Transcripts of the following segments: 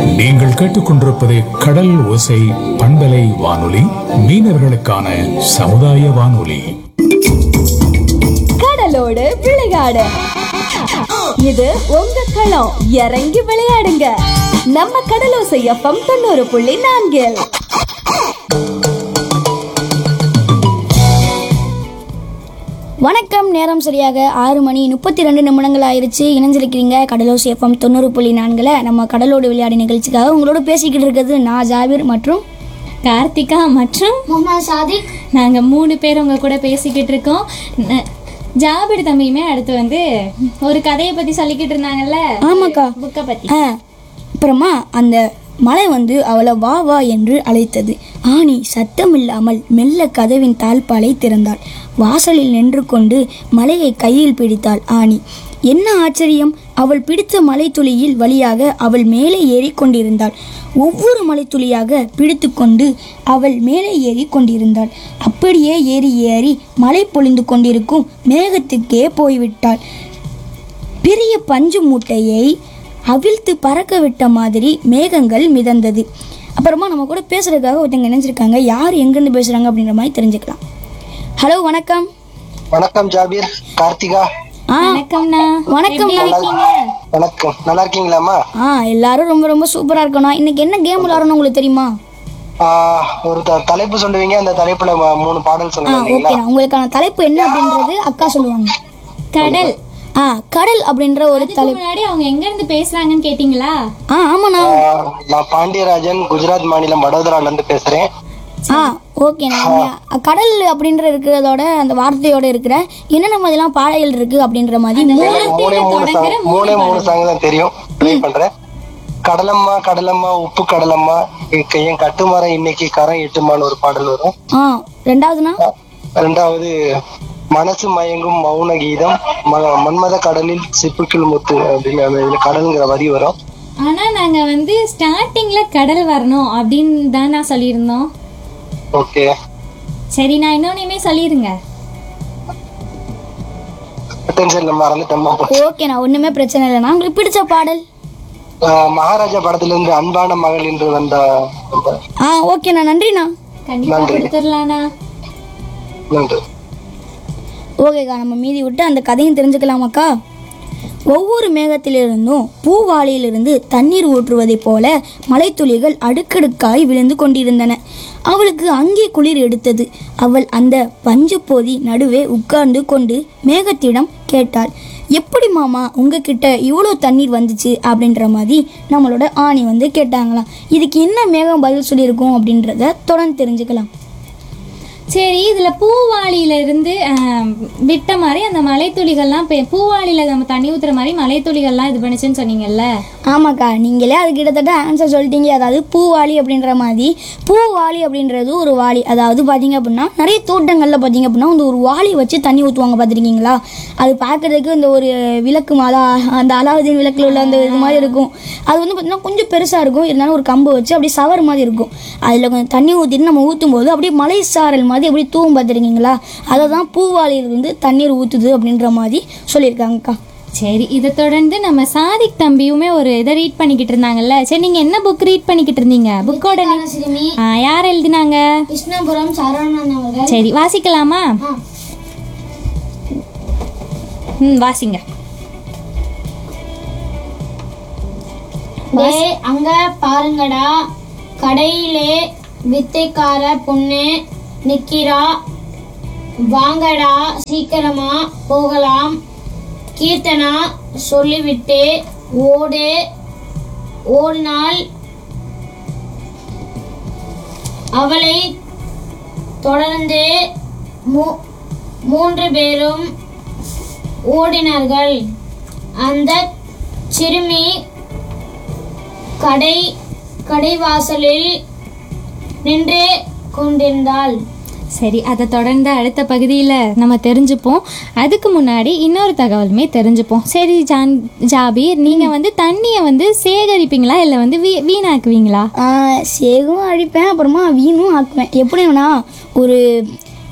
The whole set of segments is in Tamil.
நீங்கள் கேட்டுக்கொண்டிருப்பது கடல் ஓசை பண்பலை வானொலி மீனவர்களுக்கான சமுதாய வானொலி கடலோடு விளையாடு இது உங்க களம் இறங்கி விளையாடுங்க நம்ம கடலோசை எஃப்எம் தொண்ணூறு புள்ளி நான்கில் வணக்கம் நேரம் சரியாக ஆறு மணி முப்பத்தி ரெண்டு நிமிடங்கள் ஆயிருச்சு இணைஞ்சிருக்கிறீங்க கடலோசி எஃப்எம் தொண்ணூறு புள்ளி நான்கில் நம்ம கடலோடு விளையாடி நிகழ்ச்சிக்காக உங்களோட பேசிக்கிட்டு இருக்கிறது நான் ஜாபீர் மற்றும் கார்த்திகா மற்றும் முகமது சாதிக் நாங்க மூணு பேர் உங்க கூட பேசிக்கிட்டு இருக்கோம் ந- ஜாபிர் தம்பியுமே அடுத்து வந்து ஒரு கதையை பத்தி சொல்லிக்கிட்டு இருந்தாங்கல்ல ஆமாக்கா புக்கை பத்தி ஆ அப்புறமா அந்த மலை வந்து அவளை வா வா என்று அழைத்தது ஆனி சத்தமில்லாமல் மெல்ல கதவின் தாழ்பாலை திறந்தாள் வாசலில் நின்று கொண்டு மலையை கையில் பிடித்தாள் ஆனி என்ன ஆச்சரியம் அவள் பிடித்த மலைத்துளியில் வழியாக அவள் மேலே ஏறி கொண்டிருந்தாள் ஒவ்வொரு மலைத்துளியாக பிடித்து கொண்டு அவள் மேலே ஏறி கொண்டிருந்தாள் அப்படியே ஏறி ஏறி மழை பொழிந்து கொண்டிருக்கும் மேகத்துக்கே போய்விட்டாள் பெரிய பஞ்சு மூட்டையை அவிழ்த்து பறக்க விட்ட மாதிரி மேகங்கள் மிதந்தது அப்புறமா நம்ம கூட பேசுறதுக்காக ஒருத்தங்க நினைச்சிருக்காங்க யார் எங்கேருந்து பேசுறாங்க அப்படின்ற மாதிரி தெரிஞ்சுக்கலாம் ஹலோ வணக்கம் வணக்கம் ஜாபீர் கார்த்திகா ஆ வணக்கம்ண்ணா வணக்கம் வணக்கம் நல்லா இருக்கீங்களாம்மா ஆ எல்லாரும் ரொம்ப ரொம்ப சூப்பரா இருக்கணும் இன்னைக்கு என்ன கேம் விளாடணும் உங்களுக்கு தெரியுமா ஆஹ், ஒரு த- தலைப்பு சொல்லுவீங்க அந்த தலைப்புல ம- மூணு பாடல் ஆ சொல்லுங்க இல்லைங்களா ஓகேண்ணா உங்களுக்கான தலைப்பு என்ன அப்படின்றது அக்கா சொல்லுவாங்க கடல் ஆ கடல் அப்படின்ற ஒரு அதுக்கு தலைப்பு முன்னாடி அவங்க எங்க இருந்து பேசுறாங்கன்னு கேட்டீங்களா ஆ ஆமாண்ணா ஆஹ், நான் பாண்டியராஜன் குஜராத் மாநிலம் வடோதரால இருந்து பேசுறேன் ஆ ஓகேண்ணா நீங்க கடல் அப்படின்ற இருக்கிறதோட அந்த வார்த்தையோட இருக்கிற என்னென்ன மாதிரிலாம் பாடல்கள் இருக்கு அப்படின்ற மாதிரி மூணு மூணே மூணு சாங் மூணே மூணு சாங் தான் தெரியும் ட்ரை பண்றேன் கடலம்மா கடலம்மா உப்பு கடலம்மா என் க- என் கட்டுமரம் இன்னைக்கு கரம் எட்டுமான்னு ஒரு பாடல் வரும் ஆ ரெண்டாவதுண்ணா ரெண்டாவது மனசு மயங்கும் மௌன கீதம் ம- மன்மத கடலில் சிப்புக்கில் முத்து அப்படின்னு அந்த இதுல கடல்ங்கிற வரி வரும் ஆனா நாங்க வந்து ஸ்டார்டிங்ல கடல் வரணும் அப்படின்னு தான் நான் சொல்லியிருந்தோம் ஓகே சரி நான் இன்னொன்னையுமே சொல்லிருங்க டென்ஷன்ல மறந்துட்டோமா ஓகேண்ணா ஒண்ணுமே பிரச்சனை இல்லைண்ணா உங்களுக்கு பிடிச்ச பாடல் ஆஹ் மகாராஜா படத்துல இருந்து அன்பான மகள் என்று வந்த அந்த- ஆ ஓகேண்ணா நன்றிண்ணா கண்டிப்பா கொடுத்துடலாண்ணா நன்றி ஓகேக்கா நம்ம மீதி விட்டு அந்த கதையும் தெரிஞ்சுக்கலாமாக்கா ஒவ்வொரு மேகத்திலிருந்தும் பூவாளியிலிருந்து தண்ணீர் ஊற்றுவதைப் போல மலைத்துளிகள் அடுக்கடுக்காய் விழுந்து கொண்டிருந்தன அவளுக்கு அங்கே குளிர் எடுத்தது அவள் அந்த பஞ்சு போதி நடுவே உட்கார்ந்து கொண்டு மேகத்திடம் கேட்டாள் எப்படி மாமா உங்ககிட்ட இவ்வளோ தண்ணீர் வந்துச்சு அப்படின்ற மாதிரி நம்மளோட ஆணி வந்து கேட்டாங்களாம் இதுக்கு என்ன மேகம் பதில் சொல்லியிருக்கோம் அப்படின்றத தொடர்ந்து தெரிஞ்சுக்கலாம் சரி இதுல பூவாளியில இருந்து ஆம், விட்ட மாதிரி அந்த மலைத்துளிகள்லாம் பெ- பூவாளியில நம்ம தண்ணி ஊத்துற மாதிரி மலைத்துளிகள்லாம் இது பண்ணுச்சுன்னு சொன்னீங்கல்ல ஆமாக்கா நீங்களே அது கிட்டத்தட்ட ஆன்சர் சொல்லிட்டீங்க அதாவது பூவாளி அப்படின்ற மாதிரி பூவாளி அப்படின்றது ஒரு வாளி அதாவது பார்த்தீங்க அப்படின்னா நிறைய தோட்டங்களில் பார்த்தீங்க அப்படின்னா வந்து ஒரு வாளி வச்சு தண்ணி ஊற்றுவாங்க பார்த்துருக்கீங்களா அது பார்க்கறதுக்கு இந்த ஒரு விளக்கு மாதா அந்த அலாவுதீன் விளக்கில் உள்ள அந்த இது மாதிரி இருக்கும் அது வந்து பார்த்தீங்கன்னா கொஞ்சம் பெருசாக இருக்கும் இருந்தாலும் ஒரு கம்பு வச்சு அப்படியே சவர் மாதிரி இருக்கும் அதில் கொஞ்சம் தண்ணி ஊற்றிட்டு நம்ம ஊற்றும் போது அப்படியே மலை சாரல் மாதிரி அப்படியே தூவும் பார்த்துருக்கீங்களா அதை தான் பூவாளியிலிருந்து தண்ணீர் ஊற்றுது அப்படின்ற மாதிரி சொல்லியிருக்காங்கக்கா சரி இதை தொடர்ந்து நம்ம சாதிக் தம்பியுமே ஒரு இதை ரீட் பண்ணிக்கிட்டு இருந்தாங்கல்ல சரி நீங்க என்ன புக் ரீட் பண்ணிக்கிட்டு இருந்தீங்க புக்கோட யார் எழுதினாங்க கிருஷ்ணபுரம் சரவணன் அவர்கள் சரி வாசிக்கலாமா ம் வாசிங்க டே அங்க பாருங்கடா கடையிலே வித்தைக்கார பொண்ணு நிக்கிறா வாங்கடா சீக்கிரமா போகலாம் கீர்த்தனா சொல்லிவிட்டு ஓடு ஓடினாள் அவளை தொடர்ந்து மூ- மூன்று பேரும் ஓடினார்கள் அந்த சிறுமி கடை கடைவாசலில் நின்று கொண்டிருந்தாள் சரி அதை தொடர்ந்து அடுத்த பகுதியில் நம்ம தெரிஞ்சுப்போம் அதுக்கு முன்னாடி இன்னொரு தகவலுமே தெரிஞ்சுப்போம் சரி ஜான் ஜாபீர் நீங்கள் வந்து தண்ணியை வந்து சேகரிப்பீங்களா இல்லை வந்து வீ வீணாக்குவீங்களா சேகும் அழிப்பேன் அப்புறமா வீணும் ஆக்குவேன் எப்படின்னா ஒரு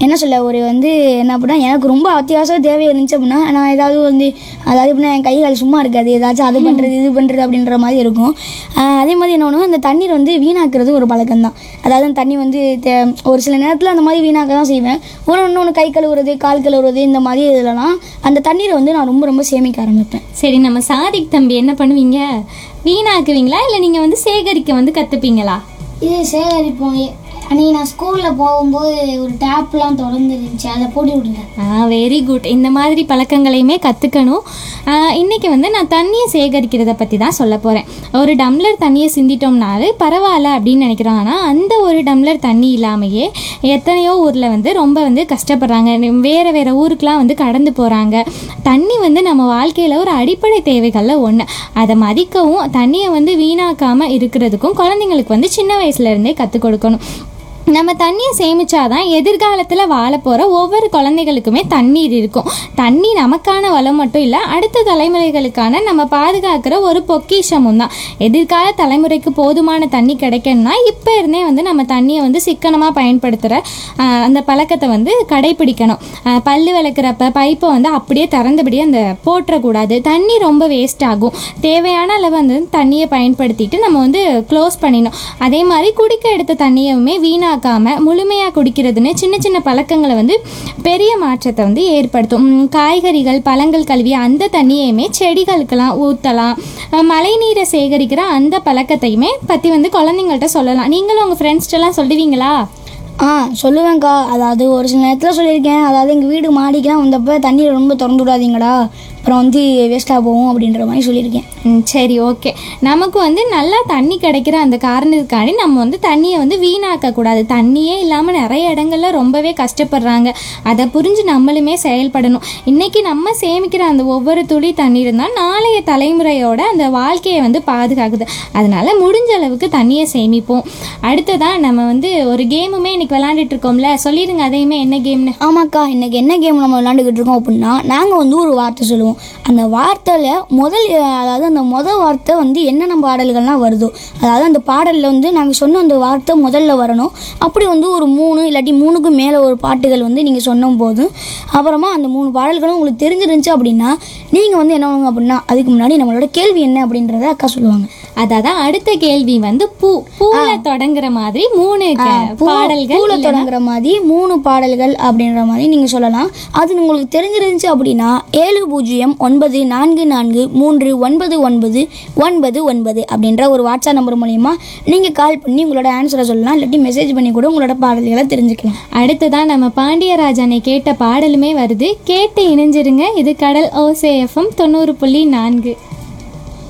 என்ன சொல்ல ஒரு வந்து என்ன அப்படின்னா எனக்கு ரொம்ப அத்தியாவசிய தேவை இருந்துச்சு அப்படின்னா நான் ஏதாவது வந்து அதாவது எப்படின்னா என் கை கால் சும்மா இருக்காது ஏதாச்சும் அது பண்ணுறது இது பண்ணுறது அப்படின்ற மாதிரி இருக்கும் ஆஹ் அதே மாதிரி என்ன பண்ணுவோம் அந்த தண்ணீர் வந்து வீணாக்குறது ஒரு பழக்கம் தான் அதாவது அந்த தண்ணி வந்து தே- ஒரு சில நேரத்தில் அந்த மாதிரி வீணாக்க தான் செய்வேன் ஒரு இன்னொன்று கை கழுவுறது கால் கழுவுறது இந்த மாதிரி இதுலலாம் அந்த தண்ணீரை வந்து நான் ரொம்ப ரொம்ப சேமிக்க ஆரம்பிப்பேன் சரி நம்ம சாதிக் தம்பி என்ன பண்ணுவீங்க வீணாக்குவீங்களா இல்லை நீங்கள் வந்து சேகரிக்க வந்து கற்றுப்பீங்களா இது சேகரிப்போம் அன்னைக்கு நான் ஸ்கூலில் போகும்போது ஒரு டேப்லாம் திறந்து இருந்துச்சு அதை போட்டு விட்டுட்டேன் ஆ வெரி குட் இந்த மாதிரி பழக்கங்களையுமே கற்றுக்கணும் இன்றைக்கி வந்து நான் தண்ணியை சேகரிக்கிறத பற்றி தான் சொல்ல போகிறேன் ஒரு டம்ளர் தண்ணியை சிந்திட்டோம்னாலே பரவாயில்ல அப்படின்னு நினைக்கிறோம் ஆனால் அந்த ஒரு டம்ளர் தண்ணி இல்லாமையே எத்தனையோ ஊரில் வந்து ரொம்ப வந்து கஷ்டப்படுறாங்க நி- வேறு வேறு ஊருக்கெலாம் வந்து கடந்து போகிறாங்க தண்ணி வந்து நம்ம வாழ்க்கையில் ஒரு அடிப்படை தேவைகளில் ஒன்று அதை மதிக்கவும் தண்ணியை வந்து வீணாக்காமல் இருக்கிறதுக்கும் குழந்தைங்களுக்கு வந்து சின்ன வயசுலேருந்தே கற்றுக் கொடுக்கணும் நம்ம தண்ணியை சேமிச்சாதான் எதிர்காலத்தில் வாழ போகிற ஒவ்வொரு குழந்தைகளுக்குமே தண்ணீர் இருக்கும் தண்ணி நமக்கான வளம் மட்டும் இல்லை அடுத்த தலைமுறைகளுக்கான நம்ம பாதுகாக்கிற ஒரு பொக்கிஷமும் தான் எதிர்கால தலைமுறைக்கு போதுமான தண்ணி கிடைக்கணும்னா இப்போ இருந்தே வந்து நம்ம தண்ணியை வந்து சிக்கனமாக பயன்படுத்துகிற அந்த பழக்கத்தை வந்து கடைபிடிக்கணும் ஆஹ் பல்லு விளக்குறப்ப பைப்பை வந்து அப்படியே திறந்தபடியே அந்த போட்டுறக்கூடாது தண்ணி ரொம்ப வேஸ்ட் ஆகும் தேவையான அளவு வந்து தண்ணியை பயன்படுத்திட்டு நம்ம வந்து க்ளோஸ் பண்ணிடணும் அதே மாதிரி குடிக்க எடுத்த தண்ணியுமே வீணாக்காம முழுமையாக குடிக்கிறதுன்னு சின்ன சின்ன பழக்கங்களை வந்து பெரிய மாற்றத்தை வந்து ஏற்படுத்தும் உம், காய்கறிகள் பழங்கள் கழுவி அந்த தண்ணியையுமே செடிகளுக்கெல்லாம் ஊற்றலாம் மழை நீரை சேகரிக்கிற அந்த பழக்கத்தையுமே பற்றி வந்து குழந்தைங்கள்ட்ட சொல்லலாம் நீங்களும் உங்கள் ஃப்ரெண்ட்ஸ்ட்டெல்லாம் சொல்லுவீங்களா ஆ சொல்லுவேன்க்கா அதாவது ஒரு சில நேரத்தில் சொல்லியிருக்கேன் அதாவது எங்கள் வீடு மாடிக்கெலாம் வந்தப்போ தண்ணீரை ரொம்ப திறந்து விடாதீங்கடா அப்புறம் வந்து வேஸ்ட்டாக போகும் அப்படின்ற மாதிரி சொல்லியிருக்கேன் ம், சரி ஓகே நமக்கு வந்து நல்லா தண்ணி கிடைக்கிற அந்த காரணத்துக்காண்டி நம்ம வந்து தண்ணியை வந்து வீணாக்க கூடாது தண்ணியே இல்லாமல் நிறைய இடங்கள்ல ரொம்பவே கஷ்டப்படுறாங்க அதை புரிஞ்சு நம்மளுமே செயல்படணும் இன்னைக்கு நம்ம சேமிக்கிற அந்த ஒவ்வொரு துளி தண்ணீரும் தான் நாளைய தலைமுறையோட அந்த வாழ்க்கையை வந்து பாதுகாக்குது அதனால முடிஞ்ச அளவுக்கு தண்ணியை சேமிப்போம் அடுத்ததான் நம்ம வந்து ஒரு கேமுமே இன்னைக்கு விளையாண்டுட்டு இருக்கோம்ல சொல்லிடுங்க அதையுமே என்ன கேம்னு ஆமாக்கா இன்னைக்கு என்ன கேம் நம்ம விளாண்டுக்கிட்டு இருக்கோம் அப்படின்னா நாங்கள் வந்து ஒரு வார்த்தை சொல்லுவோம் அந்த வார்த்தையில் முதல் அதாவது அந்த முதல் வார்த்தை வந்து என்னென்ன பாடல்கள்லாம் வருதோ அதாவது அந்த பாடலில் வந்து நாங்கள் சொன்ன அந்த வார்த்தை முதல்ல வரணும் அப்படி வந்து ஒரு மூணு இல்லாட்டி மூணுக்கு மேலே ஒரு பாட்டுகள் வந்து நீங்கள் சொன்ன போதும் அப்புறமா அந்த மூணு பாடல்களும் உங்களுக்கு தெரிஞ்சிருந்துச்சு அப்படின்னா நீங்கள் வந்து என்ன பண்ணுங்க அப்படின்னா அதுக்கு முன்னாடி நம்மளோட கேள்வி என்ன அப்படின்றத அக்கா சொல்லுவாங்க அதான் அடுத்த கேள்வி வந்து பூ பூல தொடங்குற மாதிரி மூணு க- பூ- பாடல்கள் பூல இல்லைன்னா- தொடங்குற மாதிரி மூணு பாடல்கள் அப்படின்ற மாதிரி நீங்கள் சொல்லலாம் அது உங்களுக்கு தெரிஞ்சிருந்துச்சு அப்படின்னா ஏழு பூஜ்ஜியம் ஒன்பது நான்கு நான்கு மூன்று ஒன்பது ஒன்பது ஒன்பது ஒன்பது அப்படின்ற ஒரு வாட்ஸ்அப் நம்பர் மூலயமா நீங்கள் கால் பண்ணி உங்களோட ஆன்சரை சொல்லலாம் இல்லாட்டி மெசேஜ் பண்ணி கூட உங்களோட பாடல்களை தெரிஞ்சுக்கலாம் அடுத்ததான் நம்ம பாண்டியராஜனை கேட்ட பாடலுமே வருது கேட்டு இணைஞ்சிருங்க இது கடல் ஓசேஎஃப்எம் தொண்ணூறு புள்ளி நான்கு